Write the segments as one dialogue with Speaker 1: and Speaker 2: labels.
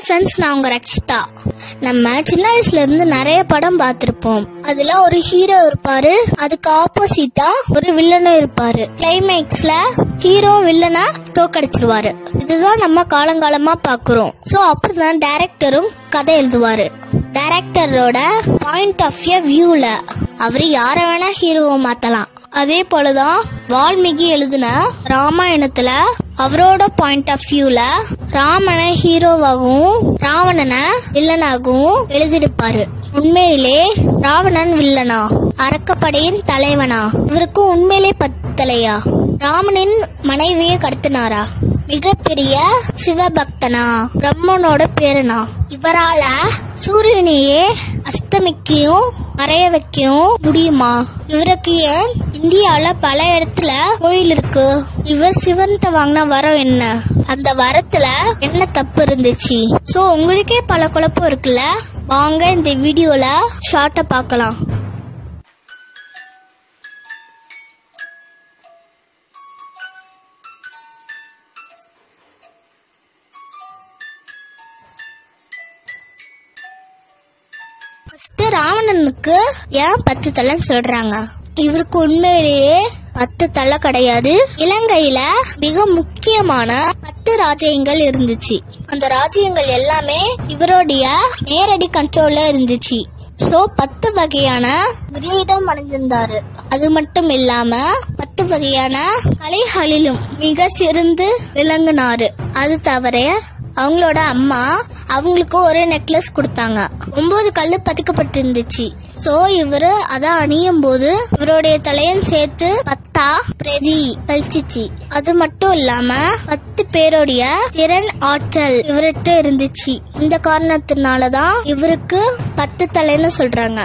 Speaker 1: friends நான் உங்க ரட்சிதா நம்ம சின்ன வயசுல இருந்து நிறைய படம் பார்த்திருப்போம் அதுல ஒரு ஹீரோ இருப்பாரு அதுக்கு ஆப்போசிட்டா ஒரு வில்லனும் இருப்பாரு கிளைமேக்ஸ்ல ஹீரோ வில்லனா தோக்கடிச்சிருவாரு இதுதான் நம்ம காலங்காலமா பாக்குறோம் சோ அப்படிதான் டைரக்டரும் கதை எழுதுவாரு டைரக்டரோட பாயிண்ட் ஆஃப் வியூல அவரு யார வேணா ஹீரோவை மாத்தலாம் அதே போலதான் வால்மீகி எழுதின ராமாயணத்துல அவரோட பாயிண்ட் ஆஃப் வியூல ராமனை ஹீரோவாகவும் ராவணனை வில்லனாகவும் எழுதியிருப்பாரு உண்மையிலே ராவணன் வில்லனா அரக்கப்படையின் தலைவனா இவருக்கு உண்மையிலே பத்தலையா ராமனின் மனைவியை கடத்தினாரா மிகப்பெரிய சிவபக்தனா பிரம்மனோட பேரனா இவரால சூரியனையே அஸ்தமிக்கையும் மறைய வைக்கவும் முடியுமா இவருக்கு ஏன் இந்தியால பல இடத்துல கோயில் இருக்கு இவர் சிவன்கிட்ட வாங்கின வரம் என்ன அந்த வரத்துல என்ன தப்பு இருந்துச்சு சோ உங்களுக்கே பல குழப்பம் இருக்குல்ல வாங்க இந்த வீடியோல ஷார்ட்டா பார்க்கலாம் ஃபர்ஸ்ட் ராவணனுக்கு ஏன் பத்து தலைன்னு சொல்றாங்க இவருக்கு உண்மையிலேயே பத்து தலை கிடையாது இலங்கையில மிக முக்கியமான பத்து ராஜ்யங்கள் இருந்துச்சு அந்த ராஜ்யங்கள் எல்லாமே இவருடைய நேரடி கண்ட்ரோல்ல இருந்துச்சு சோ பத்து வகையான கிரீடம் அடைஞ்சிருந்தாரு அது மட்டும் இல்லாம பத்து வகையான கலைகளிலும் மிக சிறந்து விளங்குனாரு அது தவிர அவங்களோட அம்மா அவங்களுக்கு ஒரு நெக்லஸ் கொடுத்தாங்க ஒன்பது கல்லு பதிக்கப்பட்டிருந்துச்சு சோ இவரு அத அணியும் போது இவருடைய தலையன் சேர்த்து பத்தா பிரதி கழிச்சிச்சு அது மட்டும் இல்லாம பத்து பேருடைய திறன் ஆற்றல் இவர்கிட்ட இருந்துச்சு இந்த காரணத்தினாலதான் இவருக்கு பத்து தலைன்னு சொல்றாங்க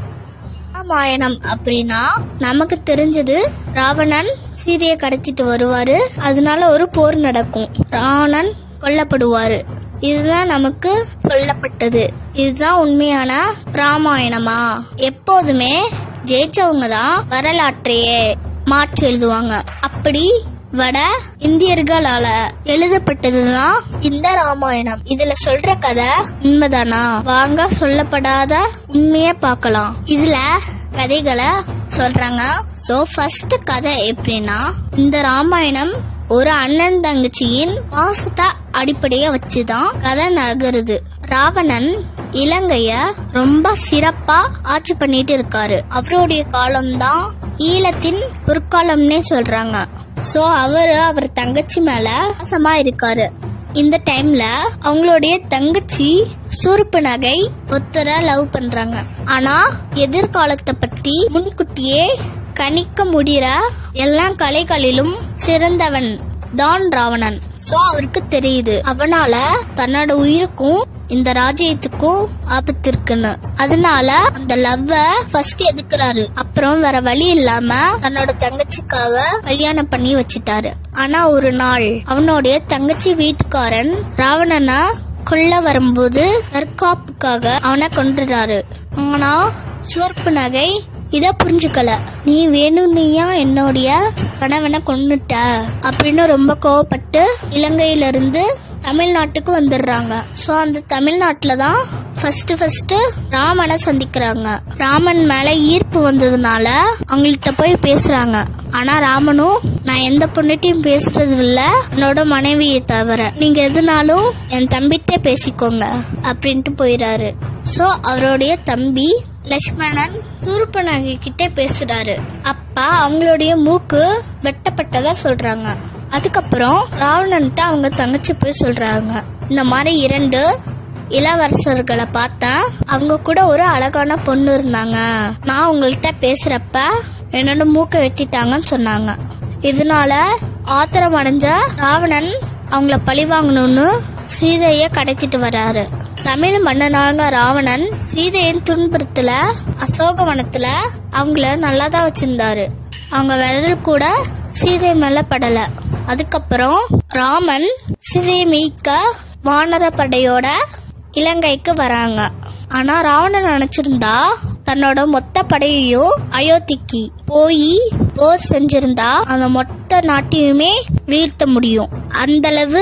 Speaker 1: ராமாயணம் அப்படின்னா நமக்கு தெரிஞ்சது ராவணன் சீதையை கடத்திட்டு வருவாரு அதனால ஒரு போர் நடக்கும் ராவணன் கொல்லப்படுவாரு இதுதான் நமக்கு சொல்லப்பட்டது இதுதான் உண்மையான ராமாயணமா எப்போதுமே ஜெயிச்சவங்க தான் வரலாற்றையே மாற்றி எழுதுவாங்க அப்படி வட இந்தியர்களால எழுதப்பட்டதுதான் இந்த ராமாயணம் இதுல சொல்ற கதை உண்மைதானா வாங்க சொல்லப்படாத உண்மைய பார்க்கலாம் இதுல கதைகளை சொல்றாங்க சோ ஃபர்ஸ்ட் கதை எப்படின்னா இந்த ராமாயணம் ஒரு அண்ணன் தங்கச்சியின் பாசத்தை அடிப்படைய வச்சுதான் கதை நகருது ராவணன் இலங்கைய ரொம்ப சிறப்பா ஆட்சி பண்ணிட்டு இருக்காரு அவருடைய காலம்தான் ஈழத்தின் பொற்காலம்னே சொல்றாங்க சோ அவரு அவர் தங்கச்சி மேல பாசமா இருக்காரு இந்த டைம்ல அவங்களுடைய தங்கச்சி சுருப்பு நகை ஒத்தர லவ் பண்றாங்க ஆனா எதிர்காலத்தை பத்தி முன்கூட்டியே கணிக்க முடியற எல்லா கலைகளிலும் சிறந்தவன் தான் ராவணன் சோ அவருக்கு தெரியுது அவனால தன்னோட உயிருக்கும் இந்த ராஜ்யத்துக்கும் ஆபத்து இருக்குன்னு அதனால அந்த லவ்வ ஃபர்ஸ்ட் எதுக்குறாரு அப்புறம் வேற வழி இல்லாம தன்னோட தங்கச்சிக்காக கல்யாணம் பண்ணி வச்சிட்டாரு ஆனா ஒரு நாள் அவனுடைய தங்கச்சி வீட்டுக்காரன் ராவணனா கொல்ல வரும்போது தற்காப்புக்காக அவனை கொன்றுறாரு ஆனா சோர்ப்பு நகை இத புரிஞ்சுக்கல நீ வேணும்னியா என்னுடைய கணவனை கொன்னுட்ட அப்படின்னு ரொம்ப கோவப்பட்டு இலங்கையில இருந்து தமிழ்நாட்டுக்கு வந்துடுறாங்க சோ அந்த தமிழ்நாட்டுல தான் ஃபர்ஸ்ட் ஃபர்ஸ்ட் ராமனை சந்திக்கிறாங்க ராமன் மேல ஈர்ப்பு வந்ததுனால அவங்கள்ட்ட போய் பேசுறாங்க ஆனா ராமனும் நான் எந்த பொண்ணுட்டையும் பேசுறது இல்ல என்னோட மனைவியை தவிர நீங்க எதுனாலும் என் தம்பிகிட்ட பேசிக்கோங்க அப்படின்ட்டு போயிடாரு சோ அவருடைய தம்பி லக்ஷ்மணன் சூர்பனகை கிட்ட பேசுறாரு அப்பா அவங்களுடைய மூக்கு வெட்டப்பட்டதா சொல்றாங்க அதுக்கப்புறம் ராவணன்ட்ட அவங்க தங்கச்சி போய் சொல்றாங்க இந்த மாதிரி இரண்டு இளவரசர்களை பார்த்தேன் அவங்க கூட ஒரு அழகான பொண்ணு இருந்தாங்க நான் உங்கள்கிட்ட பேசுறப்ப என்னோட மூக்கை வெட்டிட்டாங்கன்னு சொன்னாங்க இதனால ஆத்திரம் அடைஞ்ச ராவணன் அவங்கள பழி வாங்கணும்னு சீதைய கடத்திட்டு வராரு தமிழ் மன்னனான ராவணன் சீதையின் துன்புறுத்தல அசோகவனத்துல அவங்கள நல்லா தான் வச்சிருந்தாரு அவங்க விரல் கூட சீதை மேல படல அதுக்கப்புறம் ராமன் சீதையை மீட்க வானர படையோட இலங்கைக்கு வராங்க ஆனா ராவணன் நினைச்சிருந்தா தன்னோட மொத்த படையையும் அயோத்திக்கு போய் போர் செஞ்சிருந்தா அந்த மொத்த நாட்டையுமே வீழ்த்த முடியும் அந்த அளவு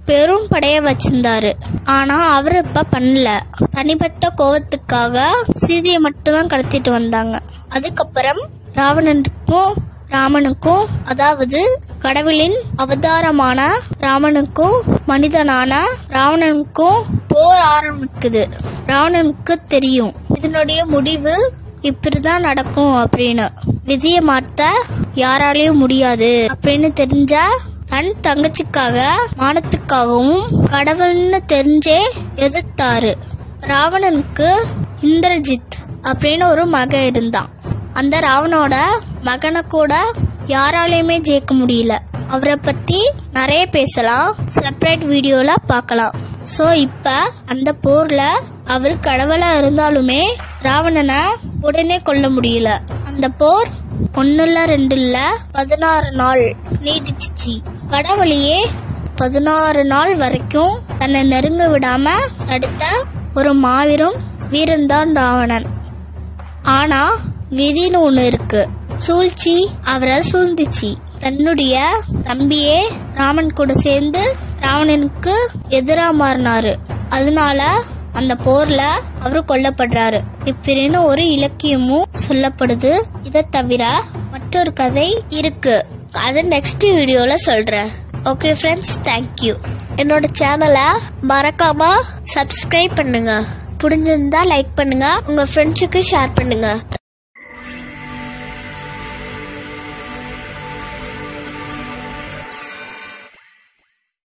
Speaker 1: பெரும் படைய வச்சிருந்தாரு ஆனா அவர் இப்ப பண்ணல தனிப்பட்ட கோவத்துக்காக சீதையை மட்டும்தான் கடத்திட்டு வந்தாங்க அதுக்கப்புறம் ராவணனுக்கும் ராமனுக்கும் அதாவது கடவுளின் அவதாரமான ராமனுக்கும் மனிதனான ராவணனுக்கும் போர் ஆரம்பிக்குது ராவணனுக்கு தெரியும் இதனுடைய முடிவு இப்படிதான் நடக்கும் அப்படின்னு விதியை மாத்த யாராலையும் முடியாது அப்படின்னு தெரிஞ்சா தன் தங்கச்சிக்காக மானத்துக்காகவும் கடவுள்னு தெரிஞ்சே எதிர்த்தாரு ராவணனுக்கு இந்திரஜித் அப்படின்னு ஒரு மகன் இருந்தான் அந்த ராவனோட மகனை கூட யாராலையுமே ஜெயிக்க முடியல அவரை பத்தி நிறைய பேசலாம் செப்பரேட் வீடியோல பார்க்கலாம் சோ இப்ப அந்த போர்ல அவர் கடவுளா இருந்தாலுமே ராவணனை உடனே கொல்ல முடியல அந்த போர் ஒன்னுல ரெண்டு இல்ல பதினாறு நாள் நீடிச்சிச்சு கடவுளையே பதினாறு நாள் வரைக்கும் தன்னை நெருங்க விடாம தடுத்த ஒரு மாபெரும் வீரன்தான் ராவணன் ஆனா விதின்னு ஒண்ணு இருக்கு சூழ்ச்சி அவரை சூழ்ந்துச்சு தன்னுடைய தம்பியே ராமன் கூட சேர்ந்து ராவணனுக்கு எதிரா மாறினாரு அதனால அந்த போர்ல அவரு கொல்லப்படுறாரு இப்படின்னு ஒரு இலக்கியமும் சொல்லப்படுது இதை தவிர மற்றொரு கதை இருக்கு அதை நெக்ஸ்ட் வீடியோல சொல்றேன் ஓகே ஃப்ரெண்ட்ஸ் தேங்க்யூ என்னோட சேனலை மறக்காம சப்ஸ்கிரைப் பண்ணுங்க பிடிச்சிருந்தா லைக் பண்ணுங்க உங்க ஃப்ரெண்ட்ஸுக்கு ஷேர் பண்ணுங்க